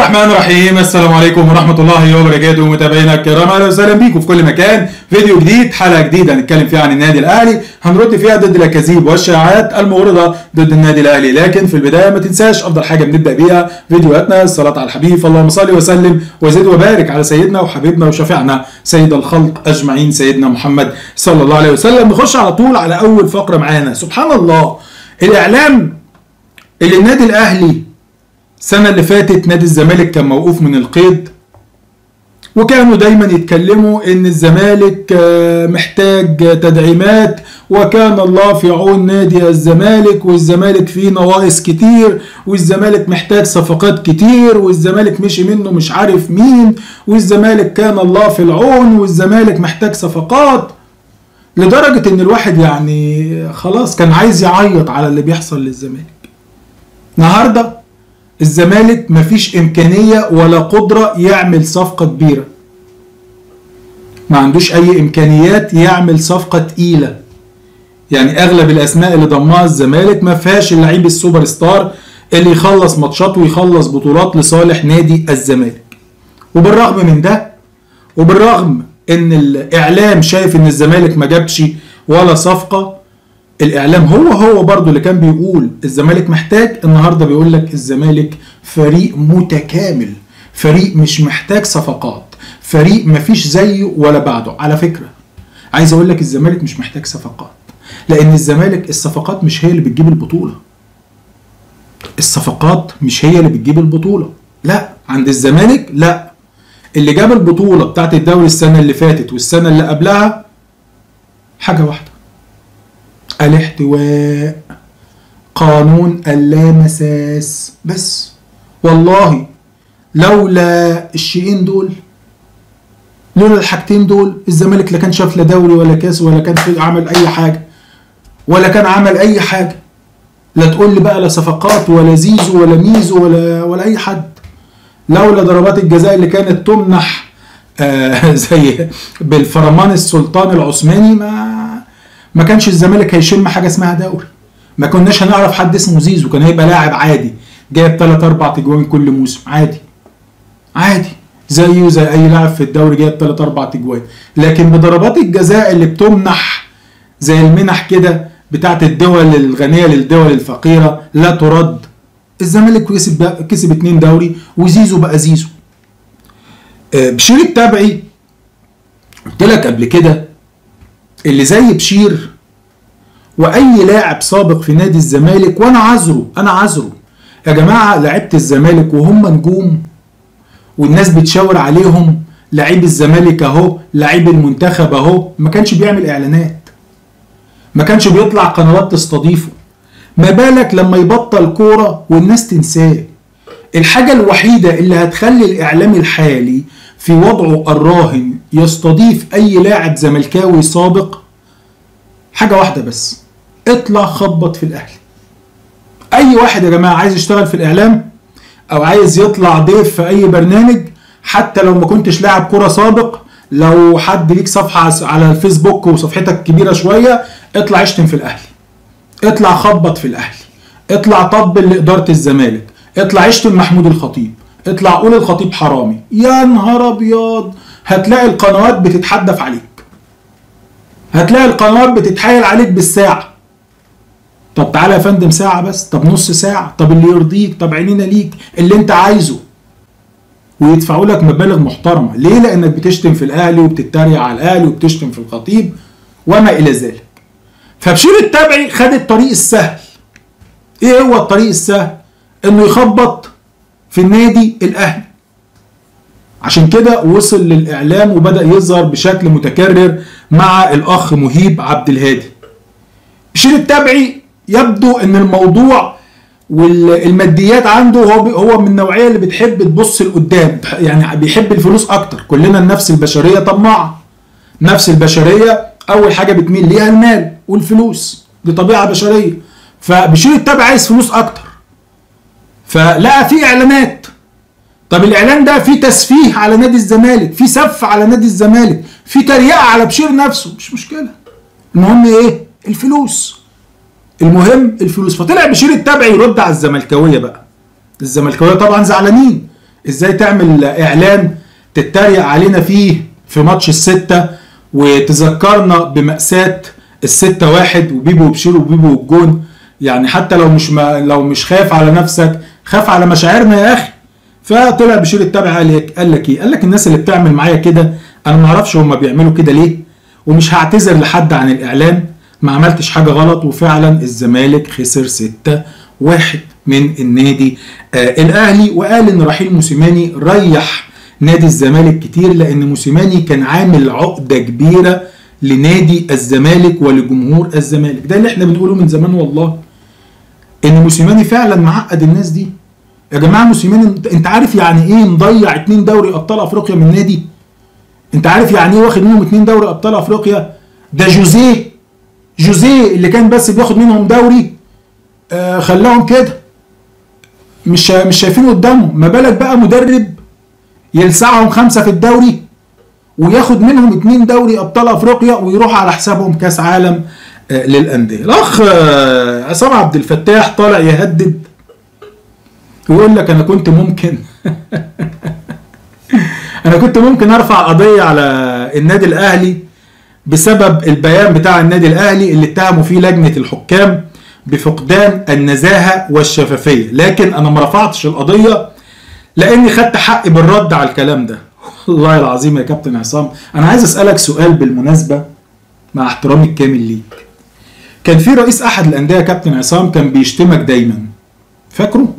الرحمن الرحيم السلام عليكم ورحمة الله وبركاته متابعينا الكرام اهلا وسهلا بيكم في كل مكان فيديو جديد حلقة جديدة هنتكلم فيها عن النادي الاهلي هنرد فيها ضد الاكاذيب والشائعات المغرضة ضد النادي الاهلي لكن في البداية ما تنساش افضل حاجة بنبدأ بيها فيديوهاتنا الصلاة على الحبيب اللهم صل وسلم وزد وبارك على سيدنا وحبيبنا وشفيعنا سيد الخلق اجمعين سيدنا محمد صلى الله عليه وسلم نخش على طول على اول فقرة معانا سبحان الله الاعلام اللي النادي الاهلي السنة اللي فاتت نادي الزمالك كان موقوف من القيد وكانوا دايما يتكلموا ان الزمالك محتاج تدعيمات وكان الله في عون نادي الزمالك والزمالك فيه نواقص كتير والزمالك محتاج صفقات كتير والزمالك مشي منه مش عارف مين والزمالك كان الله في العون والزمالك محتاج صفقات لدرجة ان الواحد يعني خلاص كان عايز يعيط على اللي بيحصل للزمالك النهارده الزمالك مفيش امكانيه ولا قدره يعمل صفقه كبيره ما عندوش اي امكانيات يعمل صفقه تقيله يعني اغلب الاسماء اللي ضمها الزمالك ما فيهاش اللعيب السوبر ستار اللي يخلص ماتشات ويخلص بطولات لصالح نادي الزمالك وبالرغم من ده وبالرغم ان الاعلام شايف ان الزمالك ما جابش ولا صفقه الاعلام هو هو برضو اللي كان بيقول الزمالك محتاج النهارده بيقول لك الزمالك فريق متكامل فريق مش محتاج صفقات فريق مفيش زيه ولا بعده على فكره عايز اقول لك الزمالك مش محتاج صفقات لان الزمالك الصفقات مش هي اللي بتجيب البطوله الصفقات مش هي اللي بتجيب البطوله لا عند الزمالك لا اللي جاب البطوله بتاعت الدوري السنه اللي فاتت والسنه اللي قبلها حاجه واحده الاحتواء قانون اللامساس بس والله لولا الشيئين دول لولا الحاجتين دول الزمالك لا كان شاف لا دوري ولا كاس ولا كان عمل اي حاجه ولا كان عمل اي حاجه لا تقول لي بقى لا صفقات ولا زيزو ولا ميزو ولا ولا اي حد لولا ضربات الجزاء اللي كانت تمنح آه زي بالفرمان السلطان العثماني ما ما كانش الزمالك هيشم حاجه اسمها دوري ما كناش هنعرف حد اسمه زيزو كان هيبقى لاعب عادي جايب 3 4 اجوان كل موسم عادي عادي زيه زي اي لاعب في الدوري جايب 3 4 اجوان لكن بضربات الجزاء اللي بتمنح زي المنح كده بتاعت الدول الغنيه للدول الفقيره لا ترد الزمالك كسب كسب اتنين دوري وزيزو بقى زيزو بشير التبعي قلت لك قبل كده اللي زي بشير واي لاعب سابق في نادي الزمالك وانا عذره انا عذره يا جماعه لعيبه الزمالك وهم نجوم والناس بتشاور عليهم لعيب الزمالك اهو لعيب المنتخب اهو ما كانش بيعمل اعلانات ما كانش بيطلع قنوات تستضيفه ما بالك لما يبطل كوره والناس تنساه الحاجه الوحيده اللي هتخلي الاعلام الحالي في وضعه الراهن يستضيف اي لاعب زملكاوي سابق حاجه واحده بس اطلع خبط في الاهلي اي واحد يا جماعه عايز يشتغل في الاعلام او عايز يطلع ضيف في اي برنامج حتى لو ما كنتش لاعب كرة سابق لو حد ليك صفحة على الفيسبوك وصفحتك كبيرة شوية اطلع اشتم في الاهلي اطلع خبط في الاهلي اطلع طبل لإدارة الزمالك اطلع اشتم محمود الخطيب اطلع قول الخطيب حرامي يا نهار ابيض هتلاقي القنوات بتتحدف عليك هتلاقي القنوات بتتحايل عليك بالساعة طب تعالى يا فندم ساعة بس طب نص ساعة طب اللي يرضيك طب عينينا ليك اللي انت عايزه ويدفعوا لك مبالغ محترمة ليه لانك بتشتم في الاهلي وبتتريق على الاهلي وبتشتم في الخطيب وما الى ذلك فبشير التبعي خد الطريق السهل ايه هو الطريق السهل انه يخبط في النادي الاهلي عشان كده وصل للاعلام وبدا يظهر بشكل متكرر مع الاخ مهيب عبد الهادي بشير التبعي يبدو ان الموضوع والماديات عنده هو هو من النوعيه اللي بتحب تبص لقدام يعني بيحب الفلوس اكتر كلنا النفس البشريه طماعه نفس البشريه اول حاجه بتميل ليها المال والفلوس دي طبيعه بشريه فبشير التبع عايز فلوس اكتر فلقى في اعلانات طب الاعلان ده فيه تسفيه على نادي الزمالك في سف على نادي الزمالك في تريقه على بشير نفسه مش مشكله المهم ايه الفلوس المهم الفلوس فطلع بشير التبعي يرد على الزملكاويه بقى الزملكاويه طبعا زعلانين ازاي تعمل اعلان تتريق علينا فيه في ماتش الستة وتذكرنا بمأساة الستة واحد وبيبو وبشير وبيبو والجون يعني حتى لو مش ما لو مش خايف على نفسك خاف على مشاعرنا يا اخي فطلع بشير التابع قال لك قال لك ايه؟ قال لك الناس اللي بتعمل معايا كده انا ما اعرفش هم بيعملوا كده ليه ومش هعتذر لحد عن الاعلان ما عملتش حاجه غلط وفعلا الزمالك خسر 6 واحد من النادي آه الاهلي وقال ان رحيل موسيماني ريح نادي الزمالك كتير لان موسيماني كان عامل عقده كبيره لنادي الزمالك ولجمهور الزمالك ده اللي احنا بنقوله من زمان والله ان موسيماني فعلا معقد الناس دي يا جماعه موسيماني انت عارف يعني ايه مضيع اتنين دوري ابطال افريقيا من نادي انت عارف يعني ايه واخد منهم اتنين دوري ابطال افريقيا ده جوزيه جوزيه اللي كان بس بياخد منهم دوري آه خلاهم كده مش مش شايفين قدامهم ما بالك بقى مدرب يلسعهم خمسه في الدوري وياخد منهم اتنين دوري ابطال افريقيا ويروح على حسابهم كاس عالم آه للانديه الاخ آه عصام عبد الفتاح طالع يهدد ويقول لك انا كنت ممكن انا كنت ممكن ارفع قضيه على النادي الاهلي بسبب البيان بتاع النادي الاهلي اللي اتهموا فيه لجنه الحكام بفقدان النزاهه والشفافيه لكن انا ما رفعتش القضيه لاني خدت حقي بالرد على الكلام ده والله العظيم يا كابتن عصام انا عايز اسالك سؤال بالمناسبه مع احترامي الكامل ليك كان في رئيس احد الانديه يا كابتن عصام كان بيشتمك دايما فاكره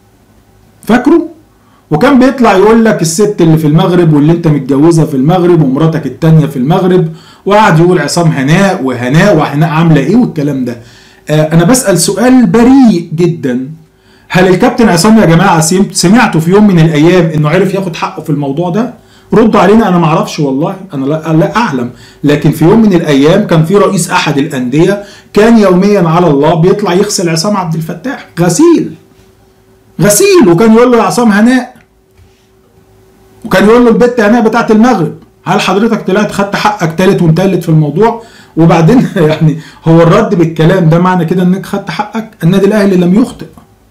فاكره وكان بيطلع يقول لك الست اللي في المغرب واللي انت متجوزها في المغرب ومراتك التانية في المغرب وقعد يقول عصام هناء وهناء وهناء عامله ايه والكلام ده آه انا بسال سؤال بريء جدا هل الكابتن عصام يا جماعه سمعتوا في يوم من الايام انه عرف ياخد حقه في الموضوع ده ردوا علينا انا ما اعرفش والله انا لا, لا اعلم لكن في يوم من الايام كان في رئيس احد الانديه كان يوميا على الله بيطلع يغسل عصام عبد الفتاح غسيل غسيل وكان يقول له يا عصام هناء وكان يقول له البت هناء بتاعت المغرب هل حضرتك طلعت خدت حقك تالت ومتلت في الموضوع وبعدين يعني هو الرد بالكلام ده معنى كده انك خدت حقك النادي الاهلي لم يخطئ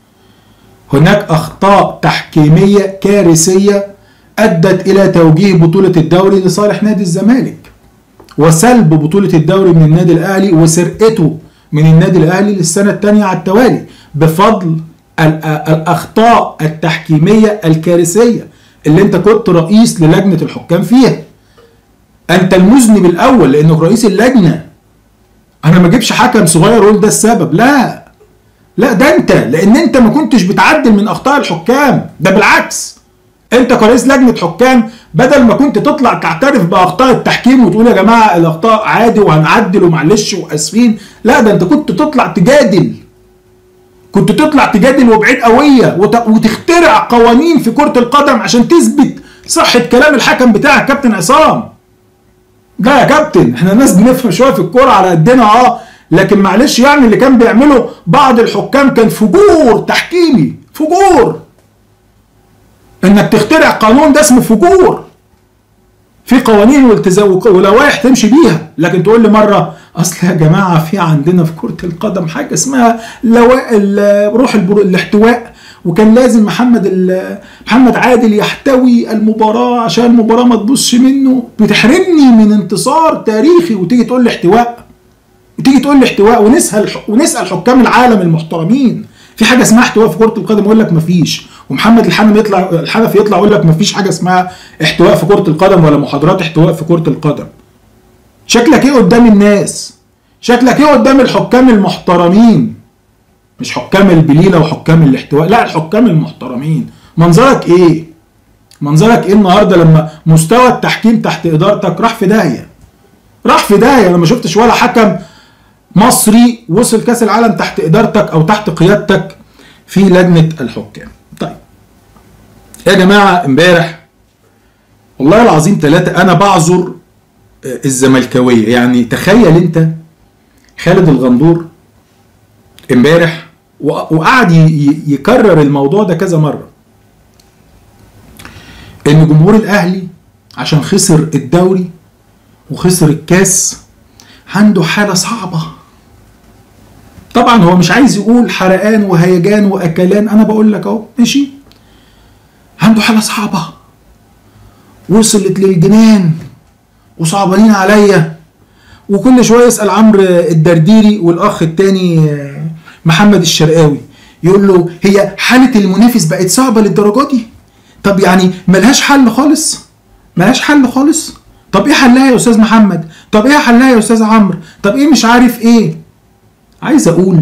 هناك اخطاء تحكيميه كارثيه ادت الى توجيه بطوله الدوري لصالح نادي الزمالك وسلب بطوله الدوري من النادي الاهلي وسرقته من النادي الاهلي للسنه الثانيه على التوالي بفضل الاخطاء التحكيميه الكارثيه اللي انت كنت رئيس للجنه الحكام فيها انت المذنب الاول لانك رئيس اللجنه انا ما اجيبش حكم صغير اقول ده السبب لا لا ده انت لان انت ما كنتش بتعدل من اخطاء الحكام ده بالعكس انت كرئيس لجنه حكام بدل ما كنت تطلع تعترف باخطاء التحكيم وتقول يا جماعه الاخطاء عادي وهنعدل ومعلش واسفين لا ده انت كنت تطلع تجادل كنت تطلع تجادل وبعيد قويه وتخترع قوانين في كره القدم عشان تثبت صحه كلام الحكم بتاعك كابتن عصام لا يا كابتن احنا ناس بنفهم شويه في الكوره على قدنا اه لكن معلش يعني اللي كان بيعمله بعض الحكام كان فجور تحكيمي فجور انك تخترع قانون ده اسمه فجور في قوانين ولوائح تمشي بيها لكن تقول لي مره اصل يا جماعه في عندنا في كره القدم حاجه اسمها لوائل روح الاحتواء وكان لازم محمد محمد عادل يحتوي المباراه عشان المباراه ما تبصش منه بتحرمني من انتصار تاريخي وتيجي تقول لي احتواء وتيجي تقول لي احتواء ونسال ونسال حكام العالم المحترمين في حاجه اسمها احتواء في كره القدم يقول لك مفيش ومحمد الحنفي يطلع الحنفي يطلع يقول لك مفيش حاجه اسمها احتواء في كره القدم ولا محاضرات احتواء في كره القدم شكلك ايه قدام الناس شكلك ايه قدام الحكام المحترمين مش حكام البليله وحكام الاحتواء لا الحكام المحترمين منظرك ايه منظرك ايه النهارده لما مستوى التحكيم تحت ادارتك راح في داهيه راح في داهيه انا ما شفتش ولا حكم مصري وصل كاس العالم تحت ادارتك او تحت قيادتك في لجنه الحكام طيب يا جماعه امبارح والله العظيم ثلاثه انا بعذر الزملكاويه يعني تخيل انت خالد الغندور امبارح وقعد يكرر الموضوع ده كذا مره ان جمهور الاهلي عشان خسر الدوري وخسر الكاس عنده حاله صعبه طبعا هو مش عايز يقول حرقان وهيجان واكلان انا بقول لك اهو ماشي عنده عنده حاله صعبه وصلت للجنان وصعبانين عليا وكل شويه يسال عمرو الدرديري والاخ التاني آه، محمد الشرقاوي يقول له هي حاله المنافس بقت صعبه للدرجه دي طب يعني ملهاش حل خالص ملهاش حل خالص طب ايه حلها يا استاذ محمد طب ايه حلها يا استاذ عمرو طب ايه مش عارف ايه عايز اقول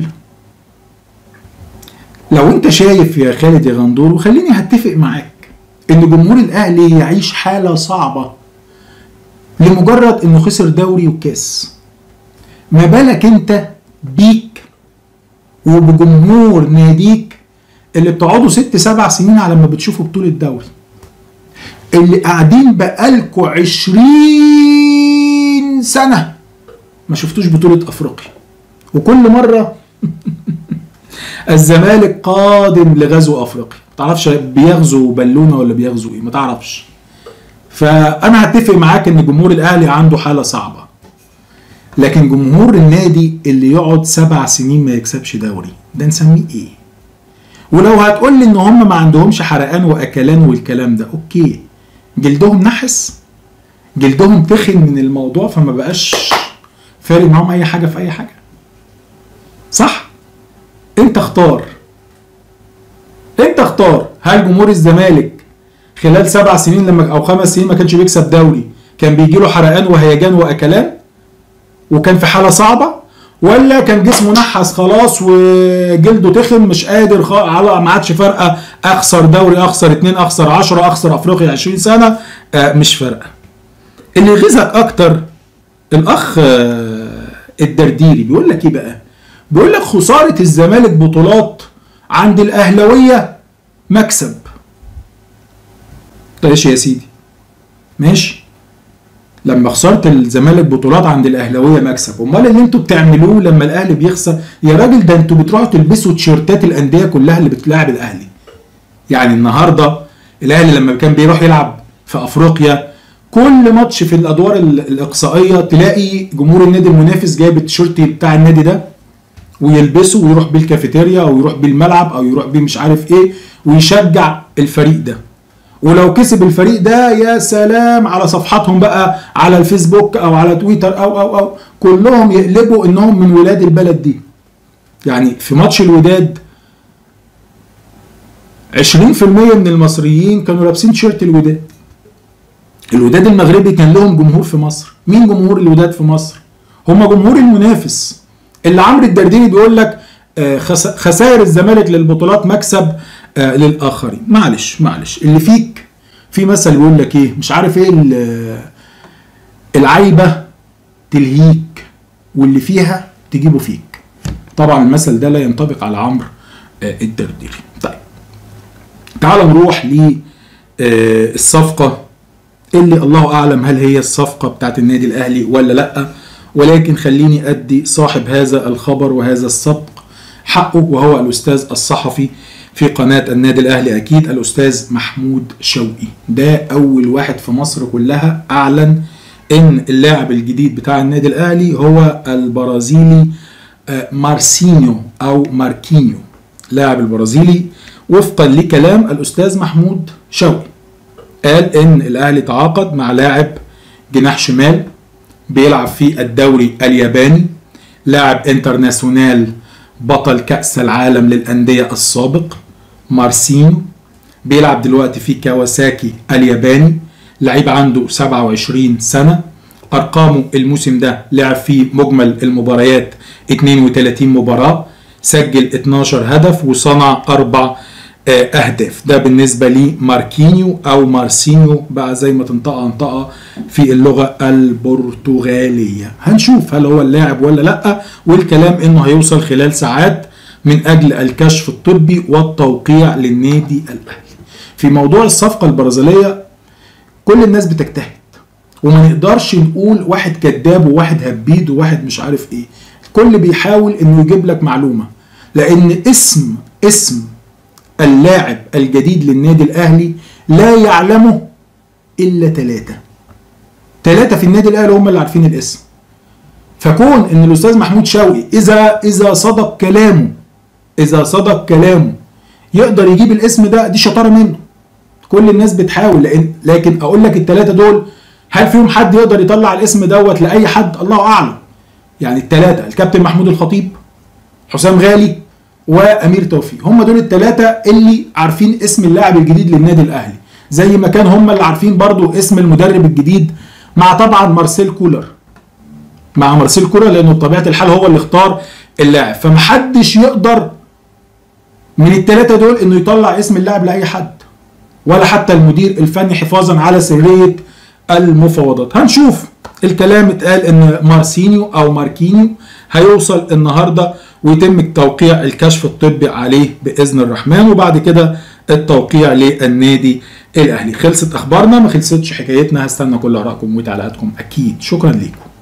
لو انت شايف يا خالد يا غندور وخليني هتفق معاك ان جمهور الاهلي يعيش حاله صعبه لمجرد انه خسر دوري وكاس ما بالك انت بيك وبجمهور ناديك اللي بتقعدوا ست سبع سنين على ما بتشوفوا بطولة دوري اللي قاعدين بقالكوا عشرين سنة ما شفتوش بطولة أفريقيا وكل مرة الزمالك قادم لغزو أفريقيا تعرفش بيغزو بالونة ولا بيغزو إيه ما تعرفش فأنا هتفق معاك إن جمهور الأهلي عنده حالة صعبة لكن جمهور النادي اللي يقعد سبع سنين ما يكسبش دوري ده نسميه ايه ولو هتقول لي ان هم ما عندهمش حرقان واكلان والكلام ده اوكي جلدهم نحس جلدهم تخن من الموضوع فما بقاش فارق معاهم اي حاجه في اي حاجه صح انت اختار انت اختار هل جمهور الزمالك خلال سبع سنين لما او خمس سنين ما كانش بيكسب دوري كان بيجي له حرقان وهيجان واكلان وكان في حاله صعبه ولا كان جسمه نحس خلاص وجلده تخن مش قادر خ... على ما عادش فارقه اخسر دوري اخسر اتنين اخسر 10 اخسر افريقيا 20 سنه آه مش فارقه اللي يغيظك اكتر الاخ آه الدرديري بيقول لك ايه بقى بيقول لك خساره الزمالك بطولات عند الاهلاويه مكسب ماشي يا سيدي ماشي لما خسرت الزمالك بطولات عند الاهلاويه مكسب امال اللي انتوا بتعملوه لما الاهلي بيخسر يا راجل ده انتوا بتروحوا تلبسوا تيشيرتات الانديه كلها اللي بتلاعب الاهلي يعني النهارده الاهلي لما كان بيروح يلعب في افريقيا كل ماتش في الادوار ال- الاقصائيه تلاقي جمهور النادي المنافس جايب التيشيرت بتاع النادي ده ويلبسه ويروح بيه الكافيتيريا او يروح بيه الملعب او يروح بيه مش عارف ايه ويشجع الفريق ده ولو كسب الفريق ده يا سلام على صفحاتهم بقى على الفيسبوك او على تويتر او او او كلهم يقلبوا انهم من ولاد البلد دي يعني في ماتش الوداد 20% من المصريين كانوا لابسين تيشيرت الوداد الوداد المغربي كان لهم جمهور في مصر مين جمهور الوداد في مصر هم جمهور المنافس اللي عمرو الدرديري بيقول لك آه، خس- خسائر الزمالك للبطولات مكسب آه، للاخرين معلش معلش اللي فيك في مثل بيقول لك ايه مش عارف ايه ال- العيبه تلهيك واللي فيها تجيبه فيك طبعا المثل ده لا ينطبق على عمرو آه، الدرديري طيب تعال نروح للصفقه اللي الله اعلم هل هي الصفقه بتاعت النادي الاهلي ولا لا ولكن خليني ادي صاحب هذا الخبر وهذا السبق حقه وهو الاستاذ الصحفي في قناه النادي الاهلي اكيد الاستاذ محمود شوقي ده اول واحد في مصر كلها اعلن ان اللاعب الجديد بتاع النادي الاهلي هو البرازيلي آه، مارسينيو او ماركينيو لاعب البرازيلي وفقا لكلام الاستاذ محمود شوقي قال ان الاهلي تعاقد مع لاعب جناح شمال بيلعب في الدوري الياباني لاعب انترناسيونال بطل كأس العالم للأندية السابق مارسينيو بيلعب دلوقتي في كawasaki الياباني لعيب عنده 27 سنة أرقامه الموسم ده لعب فيه مجمل المباريات 32 مباراة سجل 12 هدف وصنع أربع آه، أهداف ده بالنسبة لي ماركينيو أو مارسينيو بقى زي ما تنطقها انطقها في اللغة البرتغالية هنشوف هل هو اللاعب ولا لأ والكلام إنه هيوصل خلال ساعات من أجل الكشف الطبي والتوقيع للنادي الأهلي في موضوع الصفقة البرازيلية كل الناس بتجتهد وما نقدرش نقول واحد كذاب وواحد هبيد وواحد مش عارف ايه الكل بيحاول انه يجيب لك معلومة لان اسم اسم اللاعب الجديد للنادي الاهلي لا يعلمه الا ثلاثة ثلاثة في النادي الاهلي هم اللي عارفين الاسم فكون ان الاستاذ محمود شوقي اذا اذا صدق كلامه اذا صدق كلامه يقدر يجيب الاسم ده دي شطاره منه كل الناس بتحاول لان لكن اقول لك الثلاثه دول هل فيهم حد يقدر يطلع الاسم دوت لاي حد الله اعلم يعني الثلاثه الكابتن محمود الخطيب حسام غالي وامير توفيق هم دول الثلاثه اللي عارفين اسم اللاعب الجديد للنادي الاهلي زي ما كان هم اللي عارفين برضو اسم المدرب الجديد مع طبعا مارسيل كولر مع مارسيل كولر لانه بطبيعه الحال هو اللي اختار اللاعب فمحدش يقدر من الثلاثه دول انه يطلع اسم اللاعب لاي حد ولا حتى المدير الفني حفاظا على سريه المفاوضات هنشوف الكلام اتقال ان مارسينيو او ماركينيو هيوصل النهارده ويتم توقيع الكشف الطبي عليه باذن الرحمن وبعد كده التوقيع للنادي الاهلي خلصت اخبارنا ما خلصتش حكايتنا هستنى كل ارائكم وتعليقاتكم اكيد شكرا ليكم